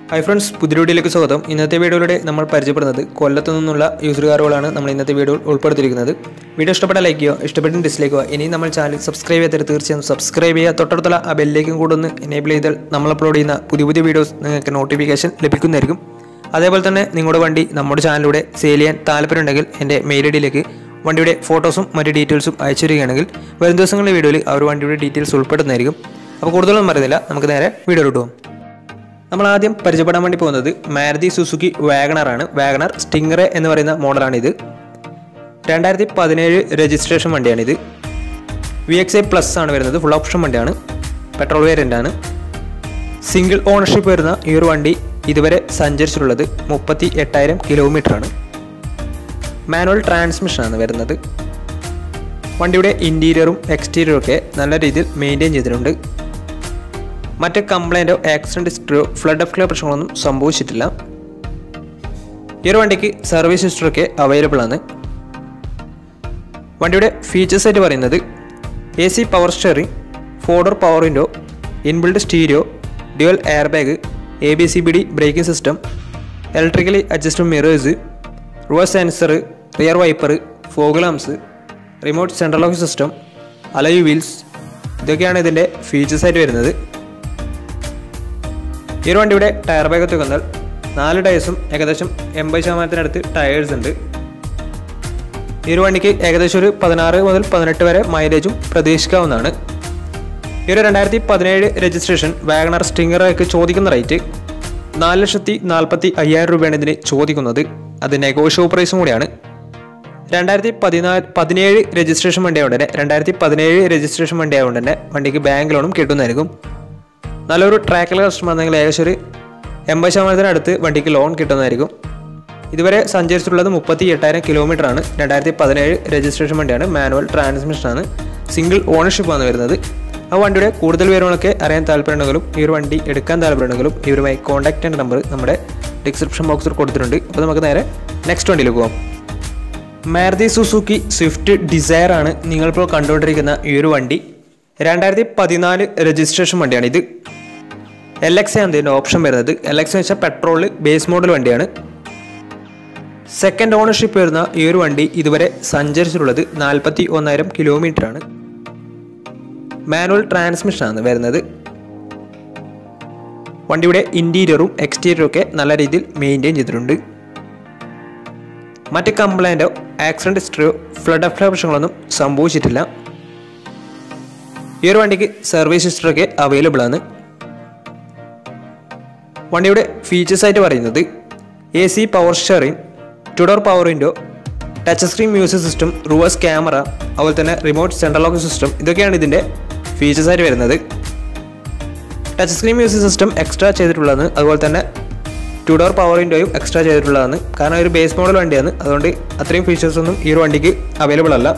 hi friends പുതിയ വീഡിയോയിലേക്ക് സ്വാഗതം ഇന്നത്തെ വീഡിയോയിലൂടെ നമ്മൾ പരിചയപ്പെടുന്നത് കൊല്ലത്തു നിന്നുള്ള യൂസർ കാറുകളാണ് നമ്മൾ ഇന്നത്തെ വീഡിയോയിൽ ഉൾപ്പെടുത്തിയിരിക്കുന്നത് വീഡിയോ ഇഷ്ടപ്പെട്ട ലൈക്ക് ചെയ്യുക ഇഷ്ടപ്പെട്ട ഡിസ്ലൈക്ക് ചെയ്യുക ഇനി നമ്മൾ ചാനൽ സബ്സ്ക്രൈബ് ചെയ്തിട്ട് തീർച്ചയായും സബ്സ്ക്രൈബ് ചെയ്യുക തൊട്ടടുത്തുള്ള ആ ബെല്ലേക്കും കൂടെ ഒന്ന് എനേബിൾ ചെയ്താൽ നമ്മൾ അപ്ലോഡ് ചെയ്യുന്ന പുതിയ പുതിയ വീഡിയോസ് നിങ്ങൾക്ക് നോട്ടിഫിക്കേഷൻ ലഭിക്കുന്നതായിരിക്കും അതേപോലെ തന്നെ നിങ്ങളുടെ വണ്ടി നമ്മുടെ ചാനലിലൂടെ സെയിൽ ചെയ്യാൻ താല്പര്യമുണ്ടെങ്കിൽ എൻ്റെ മെയിൽ ഐ ഡിയിലേക്ക് വണ്ടിയുടെ ഫോട്ടോസും മറ്റ് ഡീറ്റെയിൽസും അയച്ചു തരികയാണെങ്കിൽ വരും ദിവസങ്ങളിലെ വീഡിയോയിൽ ആ ഒരു വണ്ടിയുടെ ഡീറ്റെയിൽസ് ഉൾപ്പെടുന്നതായിരിക്കും അപ്പോൾ കൂടുതലൊന്നും പറയുന്നില്ല നമുക്ക് നേരെ വീഡിയോയിലോട്ട് പോകാം നമ്മൾ ആദ്യം പരിചയപ്പെടാൻ വേണ്ടി പോകുന്നത് മാരുതി സുസുക്കി വാഗണറാണ് വാഗണർ സ്റ്റിംഗറെ എന്ന് പറയുന്ന മോഡലാണിത് രണ്ടായിരത്തി പതിനേഴ് രജിസ്ട്രേഷൻ വണ്ടിയാണിത് വി എക്സ് ഐ പ്ലസ് ആണ് വരുന്നത് ഫുൾ ഓപ്ഷൻ വണ്ടിയാണ് പെട്രോൾ വേരിയൻ്റ് ആണ് സിംഗിൾ ഓണർഷിപ്പ് വരുന്ന ഈ ഒരു വണ്ടി ഇതുവരെ സഞ്ചരിച്ചിട്ടുള്ളത് മുപ്പത്തി എട്ടായിരം കിലോമീറ്റർ ആണ് മാനുവൽ ട്രാൻസ്മിഷനാണ് വരുന്നത് വണ്ടിയുടെ ഇൻറ്റീരിയറും എക്സ്റ്റീരിയറും ഒക്കെ നല്ല രീതിയിൽ മെയിൻറ്റെയിൻ ചെയ്തിട്ടുണ്ട് മറ്റ് കംപ്ലൈൻറ്റോ ആക്സിഡൻറ്റ് ഹിസ്റ്ററിയോ ഫ്ലഡ് ഓഫ് ക്ലിയർ പ്രശ്നങ്ങളൊന്നും സംഭവിച്ചിട്ടില്ല ഈ ഒരു വണ്ടിക്ക് സർവീസ് ഹിസ്റ്ററൊക്കെ അവൈലബിൾ ആണ് വണ്ടിയുടെ ഫീച്ചേഴ്സ് ആയിട്ട് പറയുന്നത് A C power steering four door power window inbuilt stereo dual air bag A B C B D braking system electrically adjust mirrors reverse sensor rear wiper fog lamps remote central lock system alloy wheels ഇതൊക്കെയാണ് ഇതിൻ്റെ features ആയിട്ട് വരുന്നത് ഈ ഒരു വണ്ടിയുടെ tyre ബാഗത്ത് വന്നാൽ നാല് ടയേഴ്സും ഏകദേശം എൺപത് ശതമാനത്തിനടുത്ത് ടയേഴ്സ് ഉണ്ട് ഈ ഒരു വണ്ടിക്ക് ഏകദേശം ഒരു പതിനാറ് മുതൽ പതിനെട്ട് വരെ മൈലേജും പ്രതീക്ഷിക്കാവുന്നതാണ് ഈ ഒരു രണ്ടായിരത്തി പതിനേഴ് രജിസ്ട്രേഷൻ വാഗണർ സ്റ്റിംഗറൊക്കെ ചോദിക്കുന്ന റേറ്റ് നാല് ലക്ഷത്തി നാൽപ്പത്തി അയ്യായിരം രൂപയാണ് ഇതിന് ചോദിക്കുന്നത് അത് നെഗോഷ്യബിൾ പ്രൈസും കൂടിയാണ് രണ്ടായിരത്തി പതിനാല് പതിനേഴ് രജിസ്ട്രേഷൻ വണ്ടി ആയതുകൊണ്ട് തന്നെ രണ്ടായിരത്തി പതിനേഴ് രജിസ്ട്രേഷൻ വണ്ടി ആയതുകൊണ്ട് തന്നെ വണ്ടിക്ക് ബാങ്ക് ലോണും കിട്ടുന്നതായിരിക്കും നല്ലൊരു ട്രാക്കിൽ കസ്റ്റമർ ആണെങ്കിൽ ഏകദേശം ഒരു എൺപത് ശതമാനത്തിനടുത്ത് വണ്ടിക്ക് ലോൺ കിട്ടുന്നതായിരിക്കും ഇതുവരെ സഞ്ചരിച്ചിട്ടുള്ളത് മുപ്പത്തി എട്ടായിരം കിലോമീറ്റർ ആണ് രണ്ടായിരത്തി പതിനേഴ് രജിസ്ട്രേഷൻ വണ്ടിയാണ് മാനുവൽ ട്രാൻസ്മിഷനാണ് സിംഗിൾ ഓണർഷിപ്പാണ് വരുന്നത് ആ വണ്ടിയുടെ കൂടുതൽ വിവരങ്ങളൊക്കെ അറിയാൻ താല്പര്യമുണ്ടെങ്കിലും ഈ ഒരു വണ്ടി എടുക്കാൻ താല്പര്യമുണ്ടെങ്കിലും ഇവരുമായി കോൺടാക്ട് ചെയ്യേണ്ട നമ്പർ നമ്മുടെ ഡിസ്ക്രിപ്ഷൻ ബോക്സിൽ കൊടുത്തിട്ടുണ്ട് അപ്പോൾ നമുക്ക് നേരെ നെക്സ്റ്റ് വണ്ടിയിൽ പോകാം മാരുതി സുസുക്കി സ്വിഫ്റ്റ് ഡിസയർ ആണ് നിങ്ങളിപ്പോൾ കണ്ടുകൊണ്ടിരിക്കുന്ന ഈ ഒരു വണ്ടി രണ്ടായിരത്തി പതിനാല് രജിസ്ട്രേഷൻ വണ്ടിയാണ് ഇത് എൽ എക്സ് ആണ് ഇതിൻ്റെ ഓപ്ഷൻ വരുന്നത് എൽ എക്സ് എന്ന് വെച്ചാൽ പെട്രോൾ ബേസ് മോഡൽ വണ്ടിയാണ് സെക്കൻഡ് ഓണർഷിപ്പ് വരുന്ന ഈ ഒരു വണ്ടി ഇതുവരെ സഞ്ചരിച്ചിട്ടുള്ളത് നാൽപ്പത്തി ഒന്നായിരം കിലോമീറ്റർ ആണ് മാനുവൽ ട്രാൻസ്മിഷൻ ആണ് വരുന്നത് വണ്ടിയുടെ ഇൻറ്റീരിയറും എക്സ്റ്റീരിയറും ഒക്കെ നല്ല രീതിയിൽ മെയിൻറ്റെയിൻ ചെയ്തിട്ടുണ്ട് മറ്റ് കംപ്ലൈൻറ്റോ ആക്സിഡൻറ്റ് ഹിസ്റ്ററിയോ ഫ്ലഡ് ഓഫ് പ്രശ്നങ്ങളൊന്നും സംഭവിച്ചിട്ടില്ല ഈ ഒരു വണ്ടിക്ക് സർവീസ് ഹിസ്റ്ററൊക്കെ അവൈലബിൾ ആണ് വണ്ടിയുടെ ഫീച്ചേഴ്സ് ആയിട്ട് പറയുന്നത് A C power steering two door power window touch screen music system reverse camera അതുപോലെ തന്നെ റിമോട്ട് സെൻട്രൽ ലോക്ക് സിസ്റ്റം ഇതൊക്കെയാണ് ഇതിൻ്റെ ഫീച്ചേഴ്സ് ആയിട്ട് വരുന്നത് touch screen music system extra ചെയ്തിട്ടുള്ളതാണ് അതുപോലെ തന്നെ ടു ഡോർ പവർ വിൻഡോയും എക്സ്ട്രാ ചെയ്തിട്ടുള്ളതാണ് കാരണം ഒരു ബേസ് മോഡൽ വണ്ടിയാണ് അതുകൊണ്ട് അത്രയും ഫീച്ചേഴ്സ് ഒന്നും ഈ ഒരു വണ്ടിക്ക് അവൈലബിൾ അല്ല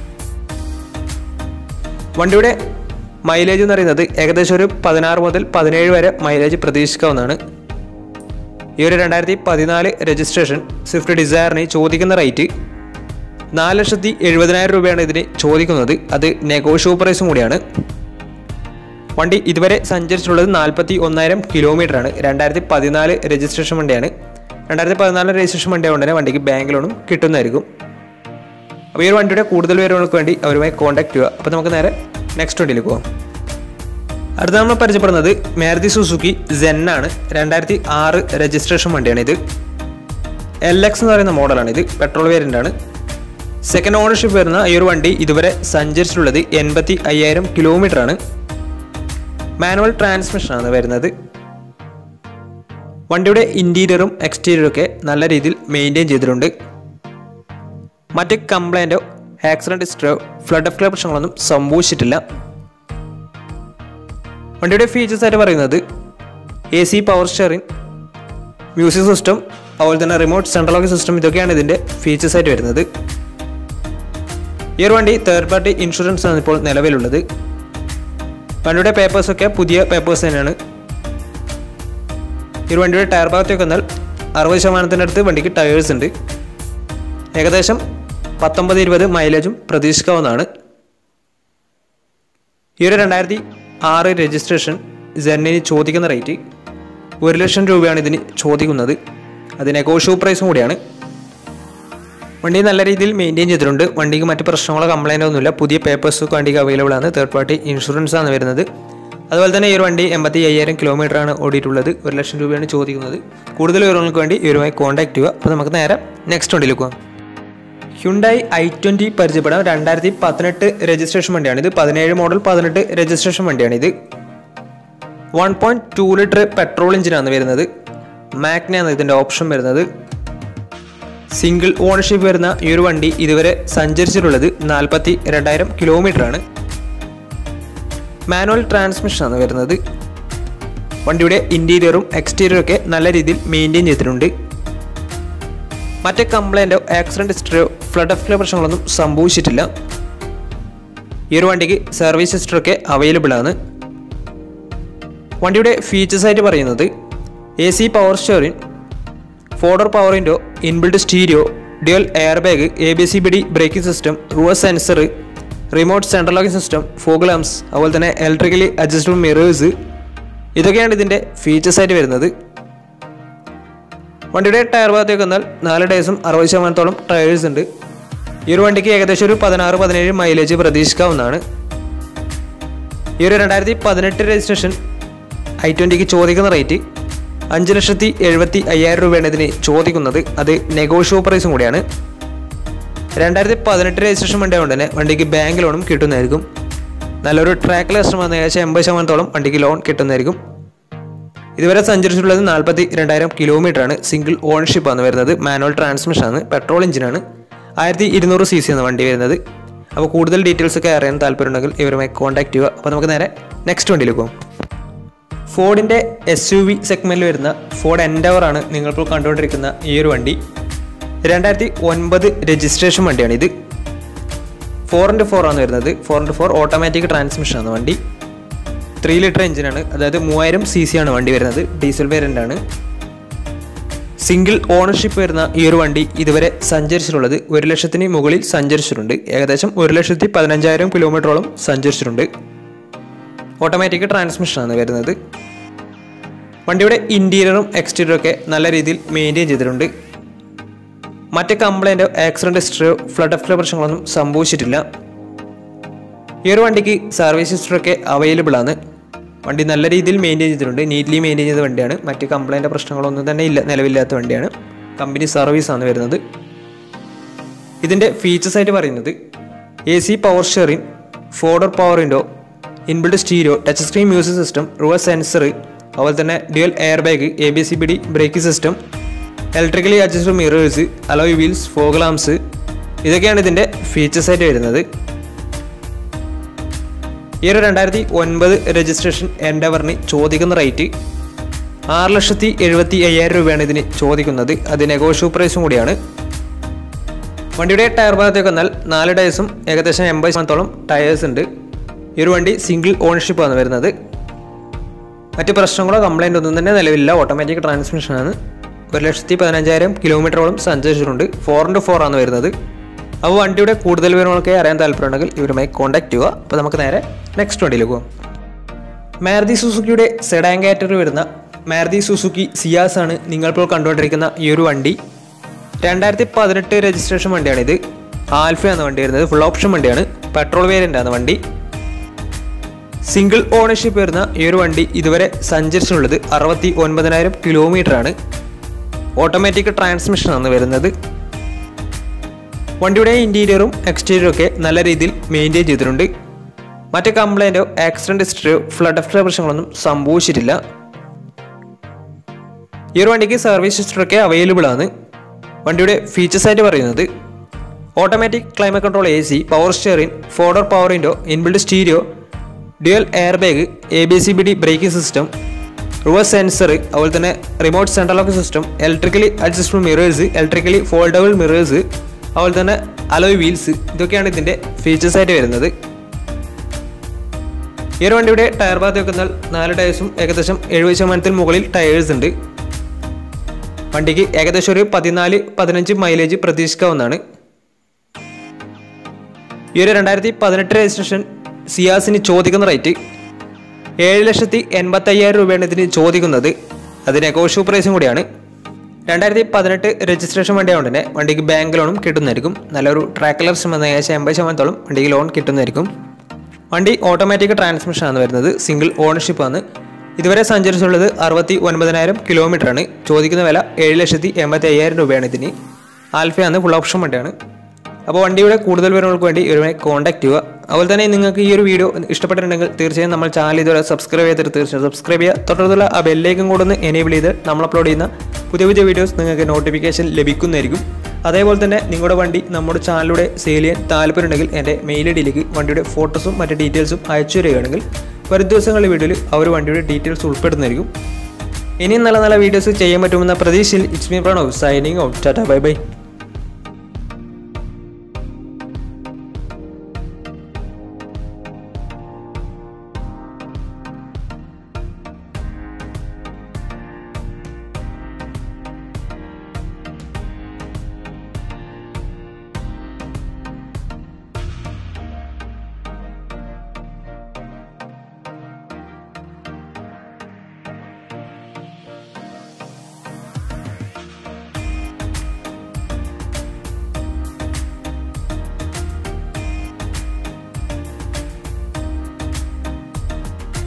വണ്ടിയുടെ മൈലേജ് എന്ന് പറയുന്നത് ഏകദേശം ഒരു പതിനാറ് മുതൽ പതിനേഴ് വരെ മൈലേജ് പ്രതീക്ഷിക്കാവുന്നതാണ് ഈ ഒരു രണ്ടായിരത്തി പതിനാല് രജിസ്ട്രേഷൻ സ്വിഫ്റ്റ് ഡിസയറിന് ചോദിക്കുന്ന റേറ്റ് നാല് ലക്ഷത്തി എഴുപതിനായിരം രൂപയാണ് ഇതിന് ചോദിക്കുന്നത് അത് നെഗോഷ്യബിൾ പ്രൈസും കൂടിയാണ് വണ്ടി ഇതുവരെ സഞ്ചരിച്ചിട്ടുള്ളത് നാൽപ്പത്തി ഒന്നായിരം കിലോമീറ്റർ ആണ് രണ്ടായിരത്തി പതിനാല് രജിസ്ട്രേഷൻ വണ്ടിയാണ് രണ്ടായിരത്തി പതിനാല് രജിസ്ട്രേഷൻ വണ്ടി ആയതുകൊണ്ട് തന്നെ വണ്ടിക്ക് ബാങ്ക് ലോണും കിട്ടുന്നതായിരിക്കും അപ്പോൾ ഈ ഒരു വണ്ടിയുടെ കൂടുതൽ വിവരങ്ങൾക്ക് വേണ്ടി അവരുമായി കോൺടാക്ട് ചെയ്യുക അപ്പോൾ നമുക്ക് നേരെ നെക്സ്റ്റ് വണ്ടിയിലേക്ക് പോകാം അടുത്ത നമ്മൾ പരിചയപ്പെടുന്നത് മാരുതി സുസുക്കി സെൻ ആണ് രണ്ടായിരത്തി ആറ് രജിസ്ട്രേഷൻ വണ്ടിയാണ് ഇത് എൽ എക്സ് എന്ന് പറയുന്ന മോഡലാണ് ഇത് പെട്രോൾ വേരിയൻ്റ് ആണ് സെക്കൻഡ് ഓണർഷിപ്പ് വരുന്ന ഈ ഒരു വണ്ടി ഇതുവരെ സഞ്ചരിച്ചിട്ടുള്ളത് എൺപത്തി അയ്യായിരം കിലോമീറ്റർ ആണ് മാനുവൽ ട്രാൻസ്മിഷൻ ആണ് വരുന്നത് വണ്ടിയുടെ ഇൻറ്റീരിയറും എക്സ്റ്റീരിയറും ഒക്കെ നല്ല രീതിയിൽ മെയിൻറ്റെയിൻ ചെയ്തിട്ടുണ്ട് മറ്റ് കംപ്ലൈൻറ്റോ ആക്സിഡൻറ്റ് ഹിസ്റ്ററിയോ ഫ്ലഡ് ഓഫ് ക്ലിയർ പ്രശ്നങ്ങളൊന്നും സംഭവിച്ചിട്ടില്ല വണ്ടിയുടെ ഫീച്ചേഴ്സ് ആയിട്ട് പറയുന്നത് A C power steering music system അതുപോലെ തന്നെ റിമോട്ട് സെൻട്രൽ ലോക്ക് സിസ്റ്റം ഇതൊക്കെയാണ് ഇതിൻ്റെ ഫീച്ചേഴ്സ് ആയിട്ട് വരുന്നത് ഈ ഒരു വണ്ടി തേർഡ് പാർട്ടി ഇൻഷുറൻസ് ആണ് ഇപ്പോൾ നിലവിലുള്ളത് വണ്ടിയുടെ പേപ്പേഴ്സൊക്കെ പുതിയ പേപ്പേഴ്സ് തന്നെയാണ് ഈ ഒരു വണ്ടിയുടെ ടയർ ഭാഗത്തേക്ക് വന്നാൽ അറുപത് ശതമാനത്തിൻ്റെ അടുത്ത് വണ്ടിക്ക് ടയേഴ്സ് ഉണ്ട് ഏകദേശം പത്തൊമ്പത് ഇരുപത് മൈലേജും പ്രതീക്ഷിക്കാവുന്നതാണ് ഈ ഒരു രണ്ടായിരത്തി ആറ് രജിസ്ട്രേഷൻ സെന്നിന് ചോദിക്കുന്ന റേറ്റ് ഒരു ലക്ഷം രൂപയാണ് ഇതിന് ചോദിക്കുന്നത് അത് നെഗോഷ്യബിൾ പ്രൈസും കൂടിയാണ് വണ്ടി നല്ല രീതിയിൽ മെയിൻറ്റെയിൻ ചെയ്തിട്ടുണ്ട് വണ്ടിക്ക് മറ്റ് പ്രശ്നങ്ങളോ കംപ്ലൈൻറ്റോ ഒന്നുമില്ല പുതിയ പേപ്പേഴ്സ് വണ്ടിക്ക് അവൈലബിൾ ആണ് തേർഡ് പാർട്ടി ഇൻഷുറൻസ് ആണ് വരുന്നത് അതുപോലെ തന്നെ ഈ ഒരു വണ്ടി എൺപത്തി അയ്യായിരം കിലോമീറ്റർ ആണ് ഓടിയിട്ടുള്ളത് ഒരു ലക്ഷം രൂപയാണ് ചോദിക്കുന്നത് കൂടുതൽ വിവരങ്ങൾക്ക് വേണ്ടി ഇവരുമായി കോൺടാക്ട് ചെയ്യുക അപ്പോൾ നമുക്ക് നേരെ നെക്സ്റ്റ് വണ്ടിയിലേക്ക് പോകാം ഹ്യുണ്ടായി ഐ ട്വൻറ്റി പരിചയപ്പെടാം രണ്ടായിരത്തി പതിനെട്ട് രജിസ്ട്രേഷൻ വണ്ടിയാണ് ഇത് പതിനേഴ് മോഡൽ പതിനെട്ട് രജിസ്ട്രേഷൻ വണ്ടിയാണ് ഇത് one point two litre petrol എഞ്ചിനാണ് വരുന്നത് മാഗ്നയാണ് ഇതിൻ്റെ ഓപ്ഷൻ വരുന്നത് സിംഗിൾ ഓണർഷിപ്പ് വരുന്ന ഈ ഒരു വണ്ടി ഇതുവരെ സഞ്ചരിച്ചിട്ടുള്ളത് നാൽപ്പത്തി രണ്ടായിരം കിലോമീറ്റർ ആണ് മാനുവൽ ട്രാൻസ്മിഷൻ ആണ് വരുന്നത് വണ്ടിയുടെ ഇൻറ്റീരിയറും എക്സ്റ്റീരിയറും ഒക്കെ നല്ല രീതിയിൽ മെയിൻറ്റെയിൻ ചെയ്തിട്ടുണ്ട് മറ്റേ കംപ്ലൈൻറ്റോ ആക്സിഡൻറ്റ് ഹിസ്റ്ററിയോ ഫ്ലഡ് ഓഫ് പ്രശ്നങ്ങളൊന്നും സംഭവിച്ചിട്ടില്ല ഈ ഒരു വണ്ടിക്ക് സർവീസ് ഹിസ്റ്ററൊക്കെ അവൈലബിൾ ആണ് വണ്ടിയുടെ ഫീച്ചേഴ്സ് ആയിട്ട് പറയുന്നത് A C power steering four door power window inbuilt stereo dual air bag A B C B D braking system റൂവർ sensor remote central locking system fog lamps അതുപോലെ തന്നെ ഇലക്ട്രിക്കലി അഡ്ജസ്റ്റബിൾ മിറേഴ്സ് ഇതൊക്കെയാണ് ഇതിൻ്റെ features ആയിട്ട് വരുന്നത് വണ്ടിയുടെ ടയർ ഭാഗത്തേക്ക് വന്നാൽ നാല് ടയേഴ്സും അറുപത് ശതമാനത്തോളം ടയേഴ്സ് ഉണ്ട് ഈ ഒരു വണ്ടിക്ക് ഏകദേശം ഒരു പതിനാറ് പതിനേഴ് മൈലേജ് പ്രതീക്ഷിക്കാവുന്നതാണ് ഈ ഒരു രണ്ടായിരത്തി പതിനെട്ട് രജിസ്ട്രേഷൻ ഐ ട്വൻറ്റിക്ക് ചോദിക്കുന്ന റേറ്റ് അഞ്ച് ലക്ഷത്തി എഴുപത്തി അയ്യായിരം രൂപയാണ് ഇതിന് ചോദിക്കുന്നത് അത് നെഗോഷ്യബിൾ പ്രൈസും കൂടിയാണ് രണ്ടായിരത്തി പതിനെട്ട് രജിസ്ട്രേഷൻ വണ്ടി ആയതുകൊണ്ട് തന്നെ വണ്ടിക്ക് ബാങ്ക് ലോണും കിട്ടുന്നതായിരിക്കും നല്ലൊരു ട്രാക്കിൽ കസ്റ്റമർ ഏകദേശം എൺപത് ശതമാനത്തോളം വണ്ടിക്ക് ലോൺ കിട്ടുന്നതായിരിക്കും ഇതുവരെ സഞ്ചരിച്ചിട്ടുള്ളത് നാൽപ്പത്തി രണ്ടായിരം കിലോമീറ്റർ ആണ് സിംഗിൾ ഓണർഷിപ്പ് ആണ് വരുന്നത് മാനുവൽ ട്രാൻസ്മിഷൻ ആണ് പെട്രോൾ എഞ്ചിനാണ് ആയിരത്തി ഇരുന്നൂറ് സി സി ആണ് വണ്ടി വരുന്നത് അപ്പോൾ കൂടുതൽ ഡീറ്റെയിൽസ് ഒക്കെ അറിയാൻ താല്പര്യമുണ്ടെങ്കിൽ ഇവരുമായി കോൺടാക്ട് ചെയ്യുക അപ്പോൾ നമുക്ക് നേരെ നെക്സ്റ്റ് വണ്ടിയിലേക്ക് പോകും ഫോർഡിൻ്റെ എസ് യു വി സെഗ്മെൻറ്റിൽ വരുന്ന ഫോർഡ് എൻഡവർ ആണ് നിങ്ങളിപ്പോൾ കണ്ടുകൊണ്ടിരിക്കുന്ന ഈ ഒരു വണ്ടി രണ്ടായിരത്തി ഒൻപത് രജിസ്ട്രേഷൻ വണ്ടിയാണ് ഇത് ഫോർ ഇൻറ്റു ഫോർ ആണ് വരുന്നത് four into four automatic transmission ആണ് വണ്ടി ത്രീ ലിറ്റർ എഞ്ചിനാണ് അതായത് മൂവായിരം സി സി ആണ് വണ്ടി വരുന്നത് ഡീസൽ വേരിയൻ്റ് ആണ് സിംഗിൾ ഓണർഷിപ്പ് വരുന്ന ഈ ഒരു വണ്ടി ഇതുവരെ സഞ്ചരിച്ചിട്ടുള്ളത് ഒരു ലക്ഷത്തിന് മുകളിൽ സഞ്ചരിച്ചിട്ടുണ്ട് ഏകദേശം ഒരു ലക്ഷത്തി പതിനഞ്ചായിരം കിലോമീറ്ററോളം സഞ്ചരിച്ചിട്ടുണ്ട് ഓട്ടോമാറ്റിക് ട്രാൻസ്മിഷനാണ് വരുന്നത് വണ്ടിയുടെ ഇൻറ്റീരിയറും എക്സ്റ്റീരിയറും ഒക്കെ നല്ല രീതിയിൽ മെയിൻറ്റെയിൻ ചെയ്തിട്ടുണ്ട് മറ്റ് കംപ്ലൈൻറ്റോ ആക്സിഡൻറ്റ് ഹിസ്റ്ററിയോ ഫ്ലഡ് ഓഫ് പ്രശ്നങ്ങളൊന്നും സംഭവിച്ചിട്ടില്ല ഈ ഒരു വണ്ടിക്ക് സർവീസ് ഹിസ്റ്ററൊക്കെ അവൈലബിൾ ആണ് വണ്ടി നല്ല രീതിയിൽ മെയിൻറ്റെയിൻ ചെയ്തിട്ടുണ്ട് നീറ്റ്ലി മെയിൻറ്റെയിൻ ചെയ്ത വണ്ടിയാണ് മറ്റ് കംപ്ലൈൻറ്റ് പ്രശ്നങ്ങളൊന്നും തന്നെ ഇല്ല നിലവില്ലാത്ത വണ്ടിയാണ് കമ്പനി സർവീസ് ആണ് വരുന്നത് ഇതിൻ്റെ ഫീച്ചേഴ്സ് ആയിട്ട് പറയുന്നത് A C power steering four door power window inbuilt stereo touch screen music system reverse sensor അതുപോലെ തന്നെ dual air bag A B C B D braking system electrically adjusted mirrors alloy wheels fog lamps ഇതൊക്കെയാണ് ഇതിൻ്റെ features ആയിട്ട് വരുന്നത് ഈ ഒരു രണ്ടായിരത്തി ഒൻപത് രജിസ്ട്രേഷൻ എൻഡവറിന് ചോദിക്കുന്ന റേറ്റ് ആറ് ലക്ഷത്തി എഴുപത്തി അയ്യായിരം രൂപയാണ് ഇതിന് ചോദിക്കുന്നത് അത് നെഗോഷ്യബിൾ പ്രൈസും കൂടിയാണ് വണ്ടിയുടെ ടയർ ഭാഗത്തേക്ക് വന്നാൽ നാല് ടയേഴ്സും ഏകദേശം എൺപത് ശതമാനത്തോളം ടയേഴ്സ് ഉണ്ട് ഈ ഒരു വണ്ടി സിംഗിൾ ഓണർഷിപ്പ് ആണ് വരുന്നത് മറ്റ് പ്രശ്നങ്ങളോ കംപ്ലൈൻ്റ് ഒന്നും തന്നെ നിലവിലില്ല ഓട്ടോമാറ്റിക് ട്രാൻസ്മിഷനാണ് ഒരു ലക്ഷത്തി പതിനഞ്ചായിരം കിലോമീറ്ററോളം സഞ്ചരിച്ചിട്ടുണ്ട് ഫോർ ഇൻറ്റു ഫോർ ആണ് വരുന്നത് അപ്പോൾ വണ്ടിയുടെ കൂടുതൽ വിവരങ്ങളൊക്കെ അറിയാൻ താല്പര്യമുണ്ടെങ്കിൽ ഇവരുമായി കോൺടാക്ട് ചെയ്യുക അപ്പോൾ നമുക്ക് നേരെ നെക്സ്റ്റ് വണ്ടിയിലേക്ക് പോകാം മാരുതി സുസുക്കിയുടെ സെഡാൻ കാറ്റഗറി വരുന്ന മാരുതി സുസുക്കി സിയാസ് ആണ് നിങ്ങളിപ്പോൾ കണ്ടുകൊണ്ടിരിക്കുന്ന ഈ ഒരു വണ്ടി രണ്ടായിരത്തി പതിനെട്ട് രജിസ്ട്രേഷൻ വണ്ടിയാണിത് ആൽഫ എന്ന വണ്ടി വരുന്നത് ഫുൾ ഓപ്ഷൻ വണ്ടിയാണ് പെട്രോൾ വേരിയൻ്റ് ആണ് വണ്ടി സിംഗിൾ ഓണർഷിപ്പ് വരുന്ന ഈ ഒരു വണ്ടി ഇതുവരെ സഞ്ചരിച്ചിട്ടുള്ളത് അറുപത്തി ഒൻപതിനായിരം കിലോമീറ്റർ ആണ് ഓട്ടോമാറ്റിക് ട്രാൻസ്മിഷൻ ആണ് വരുന്നത് വണ്ടിയുടെ ഇൻറ്റീരിയറും എക്സ്റ്റീരിയറും ഒക്കെ നല്ല രീതിയിൽ മെയിൻറ്റെയിൻ ചെയ്തിട്ടുണ്ട് മറ്റ് കംപ്ലൈൻറ്റോ ആക്സിഡൻറ്റ് ഹിസ്റ്ററിയോ ഫ്ലഡ് ഓഫ് പ്രശ്നങ്ങളൊന്നും സംഭവിച്ചിട്ടില്ല ഈ ഒരു വണ്ടിക്ക് സർവീസ് ഹിസ്റ്ററൊക്കെ അവൈലബിൾ ആണ് വണ്ടിയുടെ ഫീച്ചേഴ്സ് ആയിട്ട് പറയുന്നത് automatic climate control A C power steering four door power window inbuilt stereo dual air bag A B C B D braking system reverse sensor അതുപോലെ തന്നെ remote central lock system electrically adjustable mirrors electrically foldable mirrors അതുപോലെ തന്നെ alloy wheels ഇതൊക്കെയാണ് ഇതിൻ്റെ features ആയിട്ട് വരുന്നത് ഈ ഒരു വണ്ടിയുടെ ടയർ ഭാഗത്ത് വെക്കുന്ന നാല് ടയേഴ്സും ഏകദേശം എഴുപത് ശതമാനത്തിന് മുകളിൽ ടയേഴ്സ് ഉണ്ട് വണ്ടിക്ക് ഏകദേശം ഒരു പതിനാല് പതിനഞ്ച് മൈലേജ് പ്രതീക്ഷിക്കാവുന്നതാണ് ഈ ഒരു രണ്ടായിരത്തി പതിനെട്ട് രജിസ്ട്രേഷൻ സിയാസിന് ചോദിക്കുന്ന റേറ്റ് ഏഴ് ലക്ഷത്തി എൺപത്തി അയ്യായിരം രൂപയാണ് ഇതിന് ചോദിക്കുന്നത് അത് നെഗോഷ്യബിൾ പ്രൈസും കൂടിയാണ് രണ്ടായിരത്തി പതിനെട്ട് രജിസ്ട്രേഷൻ വണ്ടിയായതുകൊണ്ട് തന്നെ വണ്ടിക്ക് ബാങ്ക് ലോണും കിട്ടുന്നതായിരിക്കും നല്ലൊരു ട്രാക്ക് ലക്ഷം വന്ന ഏകദേശം എൺപത് ശതമാനത്തോളം വണ്ടിക്ക് ലോൺ കിട്ടുന്നതായിരിക്കും വണ്ടി ഓട്ടോമാറ്റിക് ട്രാൻസ്മിഷൻ ആണ് വരുന്നത് സിംഗിൾ ഓണർഷിപ്പ് ആണ് ഇതുവരെ സഞ്ചരിച്ചുള്ളത് അറുപത്തി ഒൻപതിനായിരം കിലോമീറ്റർ ആണ് ചോദിക്കുന്ന വില ഏഴ് ലക്ഷത്തി എൺപത്തി അയ്യായിരം രൂപയാണ് ഇതിന് ആൽഫയാണ് ഫുൾ ഓപ്ഷൻ വണ്ടിയാണ് അപ്പോൾ വണ്ടിയുടെ കൂടുതൽ വിവരങ്ങൾക്ക് വേണ്ടി ഇവരുമായി കോൺടാക്ട് ചെയ്യുക അതുപോലെ തന്നെ നിങ്ങൾക്ക് ഈ ഒരു വീഡിയോ ഇഷ്ടപ്പെട്ടിട്ടുണ്ടെങ്കിൽ തീർച്ചയായും നമ്മൾ ചാനൽ ഇതുവരെ സബ്സ്ക്രൈബ് ചെയ്തിട്ട് തീർച്ചയായും സബ്സ്ക്രൈബ് ചെയ്യുക തൊട്ടടുത്തുള്ള ആ ബെല്ലേക്കും കൂടെ ഒന്ന് എനേബിൾ ചെയ്ത് നമ്മൾ അപ്ലോഡ് ചെയ്യുന്ന പുതിയ പുതിയ വീഡിയോസ് നിങ്ങൾക്ക് നോട്ടിഫിക്കേഷൻ ലഭിക്കുന്നതായിരിക്കും അതേപോലെ തന്നെ നിങ്ങളുടെ വണ്ടി നമ്മുടെ ചാനലിലൂടെ സെയിൽ ചെയ്യാൻ താല്പര്യമുണ്ടെങ്കിൽ എൻ്റെ മെയിൽ ഐ ഡിയിലേക്ക് വണ്ടിയുടെ ഫോട്ടോസും മറ്റ് ഡീറ്റെയിൽസും അയച്ചു തരികയാണെങ്കിൽ വരും ദിവസങ്ങളിലെ വീഡിയോയിൽ ആ ഒരു വണ്ടിയുടെ ഡീറ്റെയിൽസ് ഉൾപ്പെടുന്നതായിരിക്കും ഇനിയും നല്ല നല്ല വീഡിയോസ് ചെയ്യാൻ പറ്റുമെന്ന പ്രതീക്ഷയിൽ it's me Pranav signing out tata bye by